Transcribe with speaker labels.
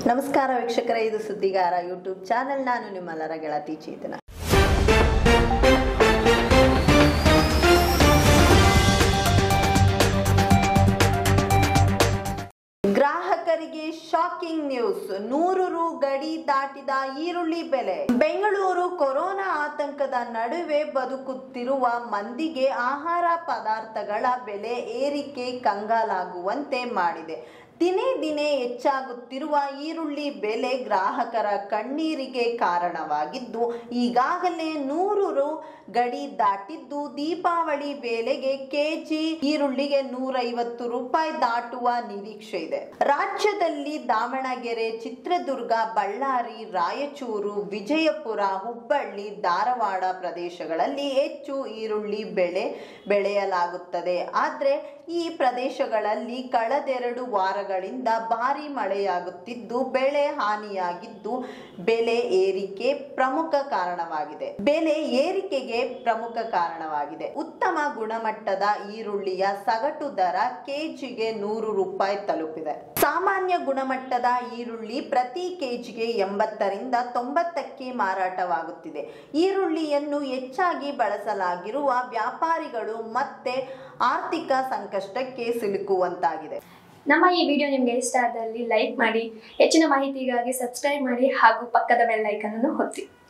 Speaker 1: ನಮಸ್ಕಾರ ವೀಕ್ಷಕರೇ ಇದು ಸುದ್ದಿಗಾರ ಯೂಟ್ಯೂಬ್ ಚಾನೆಲ್ ನಾನು ನಿಮ್ಮೆಲ್ಲರ ಗೆಳತಿ ಚೇತನ ಗ್ರಾಹಕರಿಗೆ ಶಾಕಿಂಗ್ ನ್ಯೂಸ್ ನೂರು ರು ಗಡಿ ದಾಟಿದ ಈರುಳ್ಳಿ ಬೆಲೆ ಬೆಂಗಳೂರು ಕೊರೋನಾ ಆತಂಕದ ನಡುವೆ ಬದುಕುತ್ತಿರುವ ಮಂದಿಗೆ ಆಹಾರ ಪದಾರ್ಥಗಳ ಬೆಲೆ ಏರಿಕೆ ಕಂಗಾಲಾಗುವಂತೆ ಮಾಡಿದೆ ದಿನೇ ದಿನೇ ಹೆಚ್ಚಾಗುತ್ತಿರುವ ಈರುಳ್ಳಿ ಬೆಲೆ ಗ್ರಾಹಕರ ಕಣ್ಣೀರಿಗೆ ಕಾರಣವಾಗಿದ್ದು ಈಗಾಗಲೇ ನೂರು ರು ಗಡಿ ದಾಟಿದ್ದು ದೀಪಾವಳಿ ವೇಳೆಗೆ ಕೆಜಿ ಈರುಳ್ಳಿಗೆ ನೂರೈವತ್ತು ರೂಪಾಯಿ ದಾಟುವ ನಿರೀಕ್ಷೆ ಇದೆ ರಾಜ್ಯದಲ್ಲಿ ದಾವಣಗೆರೆ ಚಿತ್ರದುರ್ಗ ಬಳ್ಳಾರಿ ರಾಯಚೂರು ವಿಜಯಪುರ ಹುಬ್ಬಳ್ಳಿ ಧಾರವಾಡ ಪ್ರದೇಶಗಳಲ್ಲಿ ಹೆಚ್ಚು ಈರುಳ್ಳಿ ಬೆಳೆ ಬೆಳೆಯಲಾಗುತ್ತದೆ ಆದರೆ ಈ ಪ್ರದೇಶಗಳಲ್ಲಿ ಕಳೆದೆರಡು ವಾರಗಳಿಂದ ಭಾರಿ ಮಳೆಯಾಗುತ್ತಿದ್ದು ಬೆಳೆ ಹಾನಿಯಾಗಿದ್ದು ಬೆಲೆ ಏರಿಕೆ ಪ್ರಮುಖ ಕಾರಣವಾಗಿದೆ ಬೆಲೆ ಏರಿಕೆಗೆ ಪ್ರಮುಖ ಕಾರಣವಾಗಿದೆ ಉತ್ತಮ ಗುಣಮಟ್ಟದ ಈರುಳ್ಳಿಯ ಸಗಟು ದರ ಕೆಜಿಗೆ ನೂರು ರೂಪಾಯಿ ತಲುಪಿದೆ ಸಾಮಾನ್ಯ ಗುಣಮಟ್ಟದ ಈರುಳ್ಳಿ ಪ್ರತಿ ಕೆಜಿಗೆ ಎಂಬತ್ತರಿಂದ ತೊಂಬತ್ತಕ್ಕೆ ಮಾರಾಟವಾಗುತ್ತಿದೆ ಈರುಳ್ಳಿಯನ್ನು ಹೆಚ್ಚಾಗಿ ಬಳಸಲಾಗಿರುವ ವ್ಯಾಪಾರಿಗಳು ಮತ್ತೆ ಆರ್ಥಿಕ ಸಂಕಷ್ಟಕ್ಕೆ ಸಿಲುಕುವಂತಾಗಿದೆ
Speaker 2: ನಮ್ಮ ಈ ವಿಡಿಯೋ ನಿಮಗೆ ಇಷ್ಟ ಆದಲ್ಲಿ ಲೈಕ್ ಮಾಡಿ ಹೆಚ್ಚಿನ ಮಾಹಿತಿಗಾಗಿ ಸಬ್ಸ್ಕ್ರೈಬ್ ಮಾಡಿ ಹಾಗೂ ಪಕ್ಕದ ಬೆಲ್ ಐಕನ್ ಅನ್ನು ಒತ್ತಿ